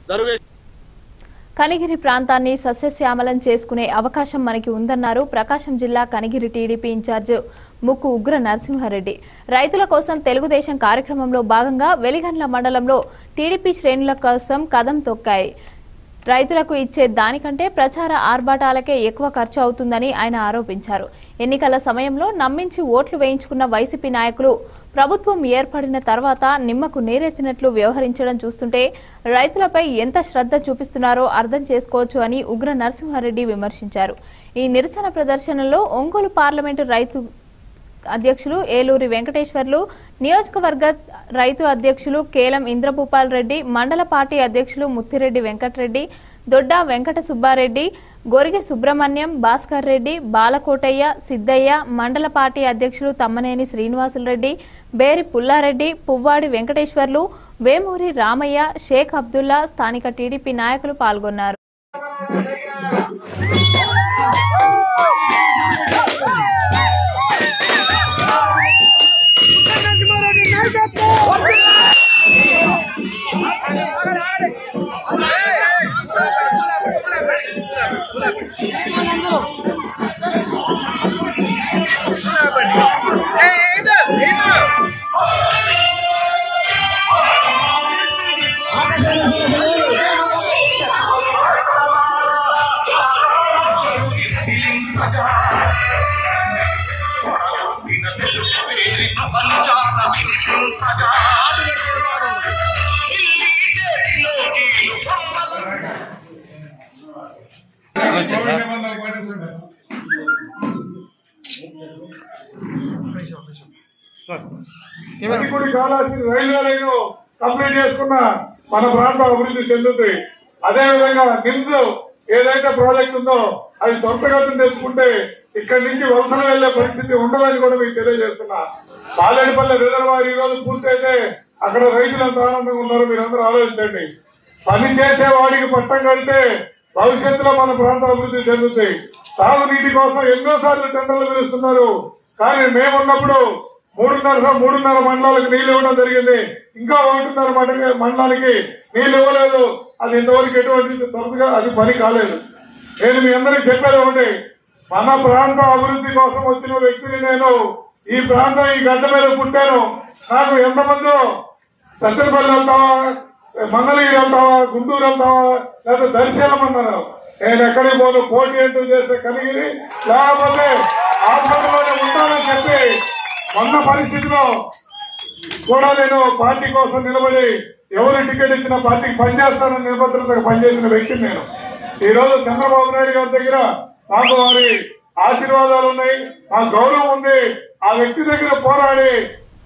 దరువేష్ కనిగిరి ప్రాంతాన్ని సస్యశ్యామలం చేసుకునే అవకాశం మనకి ఉందన్నారు ప్రకాశం జిల్లా కనిగిరి టీడీపీ ఇన్ఛార్జ్ ముక్కు ఉగ్ర నరసింహారెడ్డి రైతుల కోసం తెలుగుదేశం కార్యక్రమంలో భాగంగా వెలిగండ్ల మండలంలో టీడీపీ శ్రేణుల కోసం కదం తొక్కాయి రైతులకు ఇచ్చే దానికంటే ప్రచార ఆర్భాటాలకే ఎక్కువ ఖర్చు అవుతుందని ఆయన ఆరోపించారు ఎన్నికల సమయంలో నమ్మించి ఓట్లు వేయించుకున్న వైసీపీ నాయకులు ప్రభుత్వం ఏర్పడిన తర్వాత నిమ్మకు నీరెత్తినట్లు వ్యవహరించడం చూస్తుంటే రైతులపై ఎంత శ్రద్ధ చూపిస్తున్నారో అర్థం చేసుకోవచ్చు అని ఉగ్ర నరసింహారెడ్డి విమర్శించారు ఈ నిరసన ప్రదర్శనలో ఒంగోలు పార్లమెంటు రైతు అధ్యక్షులు ఏలూరి వెంకటేశ్వర్లు నియోజకవర్గ రైతు అధ్యక్షులు కేలం ఇంద్రభూపాల్ రెడ్డి మండల పార్టీ అధ్యక్షులు ముత్తిరెడ్డి వెంకటరెడ్డి దొడ్డ వెంకట సుబ్బారెడ్డి గొరిగె సుబ్రహ్మణ్యం భాస్కర్ రెడ్డి బాలకోటయ్య సిద్దయ్య మండల పార్టీ అధ్యక్షులు తమ్మనేని శ్రీనివాసులరెడ్డి బేరి పుల్లారెడ్డి పువ్వాడి వెంకటేశ్వర్లు వేమూరి రామయ్య షేక్ అబ్దుల్లా స్థానిక టీడీపీ నాయకులు పాల్గొన్నారు ఇప్పుడు కావాల్సిన రైల్వే లైన్ కంప్లీట్ చేసుకున్న మన ప్రాంతం అభివృద్ధి చెందుతుంది అదే విధంగా నిమ్స్ ఏదైతే ప్రాజెక్ట్ ఉందో అది సొంతగతం తెచ్చుకుంటే ఇక్కడి నుంచి వలసలు వెళ్లే పరిస్థితి ఉండదని కూడా మీకు తెలియజేస్తున్నా బాలేడిపల్లి రిజర్వాయర్ ఈ రోజు పూర్తయితే అక్కడ రైతులు ఎంత ఆనందంగా ఉన్నారో మీరందరూ ఆలోచించండి పని చేసే వాడికి పట్టం కడితే భవిష్యత్తులో మన ప్రాంతం అభివృద్ధి చెందుతాయి తాగునీటి కోసం ఎన్నోసార్లు టెండర్లు పిలుస్తున్నారు కానీ మేమున్నప్పుడు మూడున్నర మూడున్నర మండలాలకు నీళ్లు ఇవ్వడం జరిగింది ఇంకా ఒకటిన్నర మండ- మండలానికి నీళ్లు ఇవ్వలేదు అది ఇంతవరకు ఎటువంటి తరచుగా అది పని కాలేదు నేను మీ అందరికి చెప్పేది ఒకటి మన ప్రాంత అభివృద్ధి కోసం వచ్చిన వ్యక్తిని నేను ఈ ప్రాంతం ఈ గడ్డ మీద పుట్టాను నాకు ఎంతమందో సత్యపల్లి వెళ్తావా మంగళగిరి వెళ్తావా గుంటూరు వెళ్తావా లేదా దర్శనమన్నారు నేను ఎక్కడికి పోను పోటీ అంటూ చేస్తే కలిగిరి లేకపోతే హాస్పిటల్లోనే ఉంటానని చెప్పి మొన్న పరిస్థితిలో కూడా నేను పార్టీ కోసం నిలబడి ఎవరు టికెట్ ఇచ్చినా పార్టీకి పనిచేస్తానని నిబద్ధతగా పనిచేసిన వ్యక్తిని నేను ఈ రోజు చంద్రబాబు నాయుడు గారి దగ్గర నాకు వారి ఆశీర్వాదాలు ఉన్నాయి నా గౌరవం ఉంది ఆ వ్యక్తి దగ్గర పోరాడి